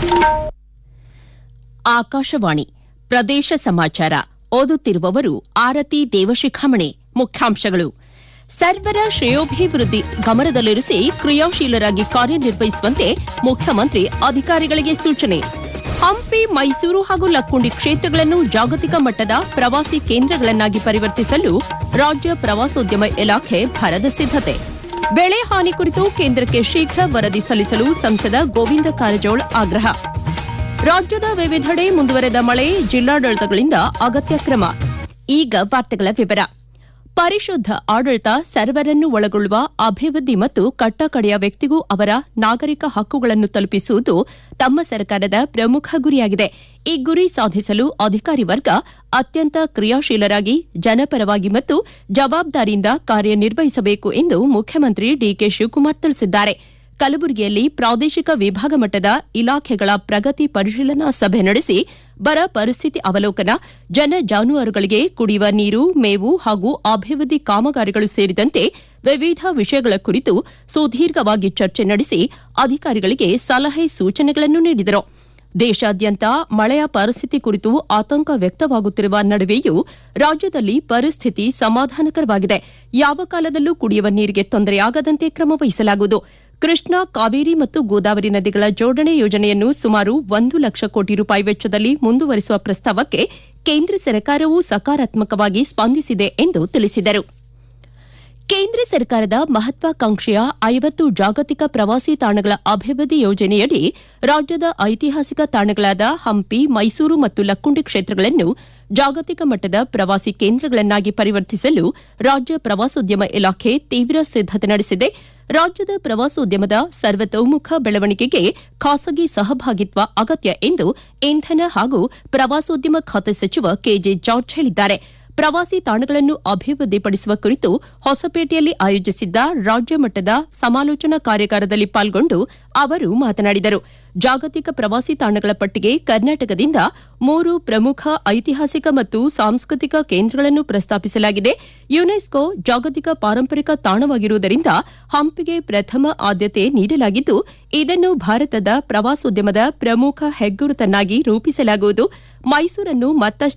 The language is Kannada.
ಆಕಾಶವಾಣಿ ಪ್ರದೇಶ ಸಮಾಚಾರ ಓದುತ್ತಿರುವವರು ಆರತಿ ದೇವಶಿಖಾಮಣಿ ಮುಖ್ಯಾಂಶಗಳು ಸರ್ವರ ಶ್ರೇಯೋಭಿವೃದ್ಧಿ ಗಮನದಲ್ಲಿರಿಸಿ ಕ್ರಿಯಾಶೀಲರಾಗಿ ಕಾರ್ಯನಿರ್ವಹಿಸುವಂತೆ ಮುಖ್ಯಮಂತ್ರಿ ಅಧಿಕಾರಿಗಳಿಗೆ ಸೂಚನೆ ಹಂಪಿ ಮೈಸೂರು ಹಾಗೂ ಲಕ್ಕುಂಡಿ ಕ್ಷೇತ್ರಗಳನ್ನು ಜಾಗತಿಕ ಮಟ್ಟದ ಪ್ರವಾಸಿ ಕೇಂದ್ರಗಳನ್ನಾಗಿ ಪರಿವರ್ತಿಸಲು ರಾಜ್ಯ ಪ್ರವಾಸೋದ್ಯಮ ಇಲಾಖೆ ಭರದ ಸಿದ್ದತೆ ಬೆಳೆ ಹಾನಿ ಕುರಿತು ಕೇಂದ್ರಕ್ಕೆ ಶೀಘ್ರ ವರದಿ ಸಲ್ಲಿಸಲು ಸಂಸದ ಗೋವಿಂದ ಕಾರಜೋಳ ಆಗ್ರಹ ರಾಜ್ಯದ ವಿವಿಧೆಡೆ ಮುಂದುವರೆದ ಮಳೆ ಜಿಲ್ಲಾಡಳಿತಗಳಿಂದ ಅಗತ್ಯ ಕ್ರಮ ಈಗ ವಾರ್ತೆಗಳ ವಿವರ ಪರಿಶುದ್ಧ ಆಡಳಿತ ಸರ್ವರನ್ನು ಒಳಗೊಳ್ಳುವ ಅಭಿವೃದ್ಧಿ ಮತ್ತು ಕಟ್ಟಕಡೆಯ ವ್ಯಕ್ತಿಗೂ ಅವರ ನಾಗರಿಕ ಹಕ್ಕುಗಳನ್ನು ತಲುಪಿಸುವುದು ತಮ್ಮ ಸರ್ಕಾರದ ಪ್ರಮುಖ ಗುರಿಯಾಗಿದೆ ಈ ಗುರಿ ಸಾಧಿಸಲು ಅಧಿಕಾರಿ ವರ್ಗ ಅತ್ಯಂತ ಕ್ರಿಯಾಶೀಲರಾಗಿ ಜನಪರವಾಗಿ ಮತ್ತು ಜವಾಬ್ದಾರಿಯಿಂದ ಕಾರ್ಯನಿರ್ವಹಿಸಬೇಕು ಎಂದು ಮುಖ್ಯಮಂತ್ರಿ ಡಿಕೆ ಶಿವಕುಮಾರ್ ತಿಳಿಸಿದ್ದಾರೆ ಕಲಬುರಗಿಯಲ್ಲಿ ಪ್ರಾದೇಶಿಕ ವಿಭಾಗ ಮಟ್ಟದ ಇಲಾಖೆಗಳ ಪ್ರಗತಿ ಪರಿಶೀಲನಾ ಸಭೆ ನಡೆಸಿ ಬರ ಪರಿಸ್ಥಿತಿ ಅವಲೋಕನ ಜನ ಜಾನುವಾರುಗಳಿಗೆ ಕುಡಿಯುವ ನೀರು ಮೇವು ಹಾಗೂ ಅಭಿವೃದ್ಧಿ ಕಾಮಗಾರಿಗಳು ಸೇರಿದಂತೆ ವಿವಿಧ ವಿಷಯಗಳ ಕುರಿತು ಸುದೀರ್ಘವಾಗಿ ಚರ್ಚೆ ನಡೆಸಿ ಅಧಿಕಾರಿಗಳಿಗೆ ಸಲಹೆ ಸೂಚನೆಗಳನ್ನು ನೀಡಿದರು ದೇಶಾದ್ಯಂತ ಮಳೆಯ ಪರಿಸ್ಥಿತಿ ಕುರಿತು ಆತಂಕ ವ್ಯಕ್ತವಾಗುತ್ತಿರುವ ನಡುವೆಯೂ ರಾಜ್ಯದಲ್ಲಿ ಪರಿಸ್ಥಿತಿ ಸಮಾಧಾನಕರವಾಗಿದೆ ಯಾವ ಕಾಲದಲ್ಲೂ ಕುಡಿಯುವ ನೀರಿಗೆ ತೊಂದರೆಯಾಗದಂತೆ ಕ್ರಮ ವಹಿಸಲಾಗುವುದು ಕೃಷ್ಣಾ ಕಾವೇರಿ ಮತ್ತು ಗೋದಾವರಿ ನದಿಗಳ ಜೋಡಣೆ ಯೋಜನೆಯನ್ನು ಸುಮಾರು ಒಂದು ಲಕ್ಷ ಕೋಟಿ ರೂಪಾಯಿ ವೆಚ್ಚದಲ್ಲಿ ಮುಂದುವರಿಸುವ ಪ್ರಸ್ತಾವಕ್ಕೆ ಕೇಂದ್ರ ಸರ್ಕಾರವೂ ಸಕಾರಾತ್ಮಕವಾಗಿ ಸ್ಪಂದಿಸಿದೆ ಎಂದು ತಿಳಿಸಿದರು ಕೇಂದ್ರ ಸರ್ಕಾರದ ಮಹತ್ವಾಕಾಂಕ್ಷೆಯ ಐವತ್ತು ಜಾಗತಿಕ ಪ್ರವಾಸಿ ತಾಣಗಳ ಅಭಿವೃದ್ಧಿ ಯೋಜನೆಯಡಿ ರಾಜ್ಯದ ಐತಿಹಾಸಿಕ ತಾಣಗಳಾದ ಹಂಪಿ ಮೈಸೂರು ಮತ್ತು ಲಕ್ಕುಂಡಿ ಕ್ಷೇತ್ರಗಳನ್ನು ಜಾಗತಿಕ ಮಟ್ಟದ ಪ್ರವಾಸಿ ಕೇಂದ್ರಗಳನ್ನಾಗಿ ಪರಿವರ್ತಿಸಲು ರಾಜ್ಯ ಪ್ರವಾಸೋದ್ಯಮ ಇಲಾಖೆ ತೀವ್ರ ಸಿದ್ದತೆ ನಡೆಸಿದೆ ರಾಜ್ಯದ ಪ್ರವಾಸೋದ್ಯಮದ ಸರ್ವತೋಮುಖ ಬೆಳವಣಿಗೆಗೆ ಖಾಸಗಿ ಸಹಭಾಗಿತ್ವ ಅಗತ್ಯ ಎಂದು ಇಂಧನ ಹಾಗೂ ಪ್ರವಾಸೋದ್ಯಮ ಖಾತೆ ಸಚಿವ ಕೆಜೆ ಜಾರ್ಜ್ ಹೇಳಿದ್ದಾರೆ ಪ್ರವಾಸಿ ತಾಣಗಳನ್ನು ಅಭಿವೃದ್ಧಿಪಡಿಸುವ ಕುರಿತು ಹೊಸಪೇಟೆಯಲ್ಲಿ ಆಯೋಜಿಸಿದ್ದ ರಾಜ್ಯ ಮಟ್ಟದ ಸಮಾಲೋಚನಾ ಕಾರ್ಯಾಗಾರದಲ್ಲಿ ಪಾಲ್ಗೊಂಡು ಅವರು ಮಾತನಾಡಿದರು ಜಾಗತಿಕ ಪ್ರವಾಸಿ ತಾಣಗಳ ಪಟ್ಟಿಗೆ ಕರ್ನಾಟಕದಿಂದ ಮೂರು ಪ್ರಮುಖ ಐತಿಹಾಸಿಕ ಮತ್ತು ಸಾಂಸ್ಕೃತಿಕ ಕೇಂದ್ರಗಳನ್ನು ಪ್ರಸ್ತಾಪಿಸಲಾಗಿದೆ ಯುನೆಸ್ಕೋ ಜಾಗತಿಕ ಪಾರಂಪರಿಕ ತಾಣವಾಗಿರುವುದರಿಂದ ಹಂಪಿಗೆ ಪ್ರಥಮ ಆದ್ಯತೆ ನೀಡಲಾಗಿದ್ದು ಇದನ್ನು ಭಾರತದ ಪ್ರವಾಸೋದ್ಯಮದ ಪ್ರಮುಖ ಹೆಗ್ಗುರುತನ್ನಾಗಿ ರೂಪಿಸಲಾಗುವುದು ಮೈಸೂರನ್ನು ಮತ್ತಷ್ಟು